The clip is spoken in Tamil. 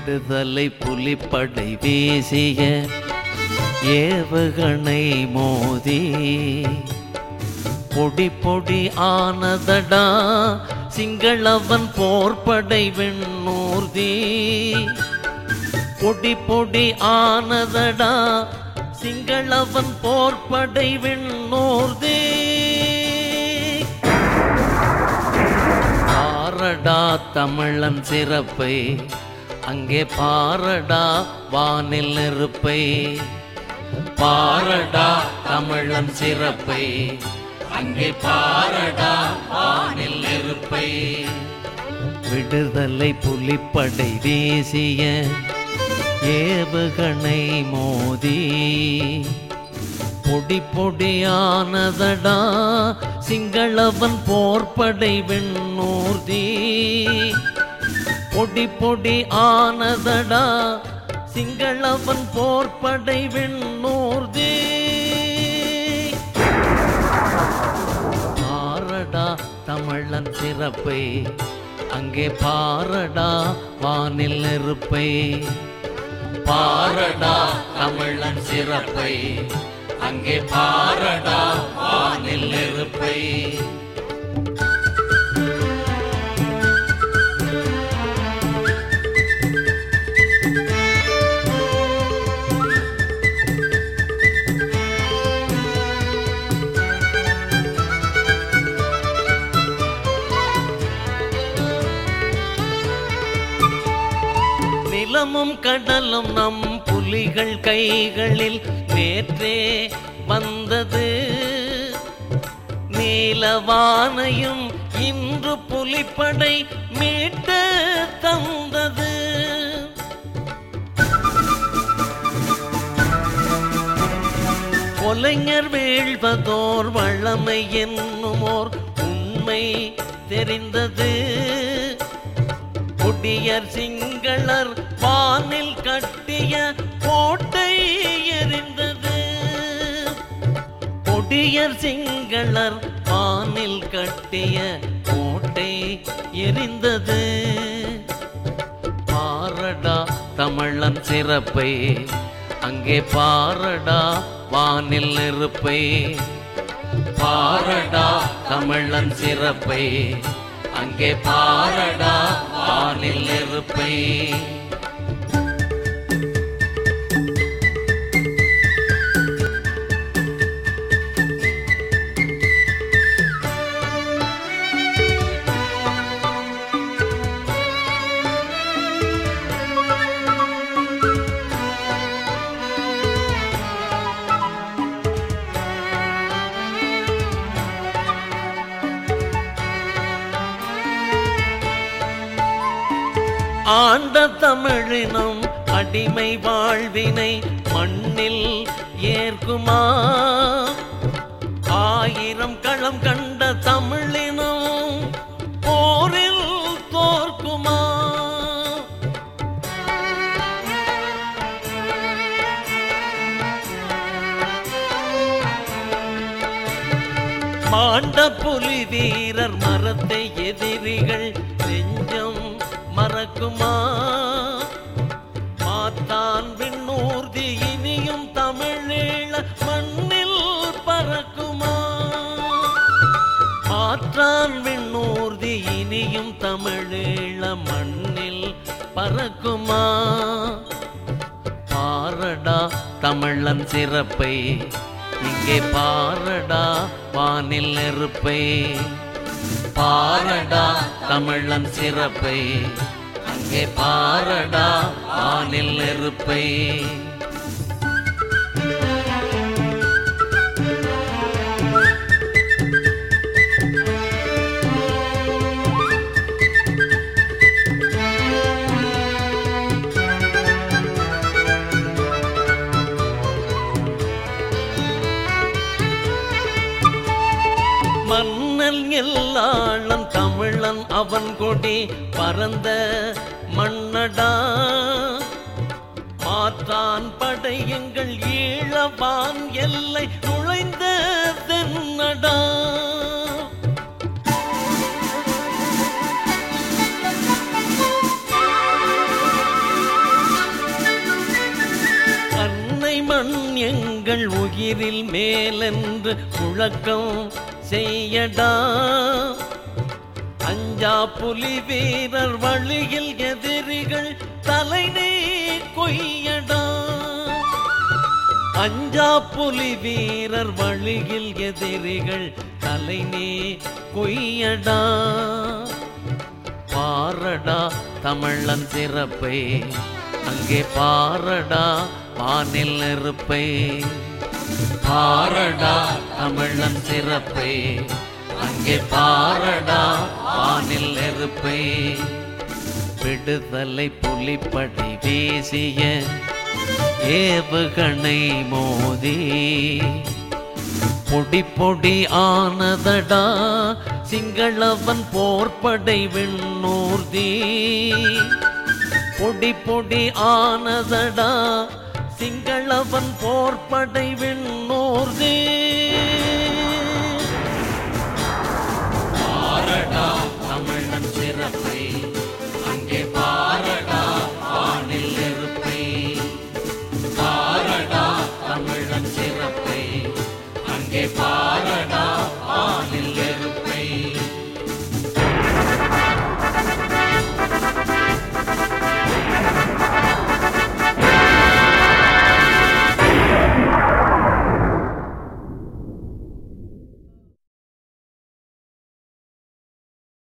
விடுதலை புலிப்படை வீசிய ஏவுகணை மோதி பொடி பொடி ஆனதடா சிங்களவன் போர்படை வெண்ணூர்தி பொடி பொடி ஆனதடா சிங்களவன் போர்படை வெண்ணூர்தி பாரடா தமிழன் சிறப்பை அங்கே பாரடா வானில் நெருப்பை பாரடா தமிழன் சிறப்பை அங்கே பாரடா வானில் நெருப்பை விடுதலை புலிப்படை வீசிய ஏவுகணை மோதி பொடி பொடியானதடா சிங்களவன் போர்படை வெண்ணூர்தி பொடி பொடி ஆனதடா சிங்களவன் போர்படை வெண்ணூர்தி பாரடா தமிழன் சிறப்பை அங்கே பாரடா வானில் நெருப்பை பாரடா தமிழன் சிறப்பை அங்கே பாரடா வானில் நெருப்பை நிலமும் கடலும் நம் புலிகள் கைகளில் நேற்றே வந்தது நீலவானையும் இன்று புலிப்படை மீட்டு தந்தது கொலைஞர் வீழ்வதோர் வழமை என்னுமோர் உண்மை தெரிந்தது கொடியர் சிங்களர் வானில் கட்டிய கோட்டை எரிந்தது கொடியர் சிங்களர் வானில் கட்டிய கோட்டை எரிந்தது பாரடா தமிழன் சிறப்பை அங்கே பாரடா வானில் நெருப்பை பாரடா தமிழன் சிறப்பை அங்கே பாரடா வானில் நெருப்பை ஆண்ட தமிழினம் அடிமை வாழ்வினை மண்ணில் ஏற்குமா ஆயிரம் களம் கண்ட தமிழினம் போரில் தோற்குமா மாண்ட புலி வீரர் மரத்தை எதிரிகள் நெஞ்சம் மறக்குமா மாத்தான் விண்ணூர்தி இனியும் தமிழீழ மண்ணில் பறக்குமா மாற்றான் விண்ணூர்தி இனியும் தமிழீழ மண்ணில் பறக்குமா பாரடா தமிழன் சிறப்பை இங்கே பாரடா வானில் நெருப்பை பாரடா தமிழன் சிறப்பை அங்கே பாரடா வானில் நெருப்பை மன்னல் எல்லாளன் தமிழன் அவன் கொடி பறந்த மன்னடா மாற்றான் படை எங்கள் ஈழவான் எல்லை நுழைந்த தென்னடா வீரன் எங்கள் உயிரில் மேலென்று முழக்கம் செய்யடா அஞ்சா புலி வீரர் வழியில் எதிரிகள் தலைநீ கொய்யடா அஞ்சா புலி வீரர் வழியில் எதிரிகள் தலைநீ கொய்யடா பாரடா தமிழன் சிறப்பை அங்கே பாரடா வானில் நெருப்பை பாரடா தமிழன் சிறப்பை அங்கே பாரடா வானில் நெருப்பை விடுதலை புலிப்படை வீசிய ஏவுகணை மோதி பொடி பொடி ஆனதடா சிங்களவன் போர்ப்படை விண்ணூர்தி பொடி பொடி ஆனதடா சிங்களவன் போர்ப்படை விண்ணூர்தி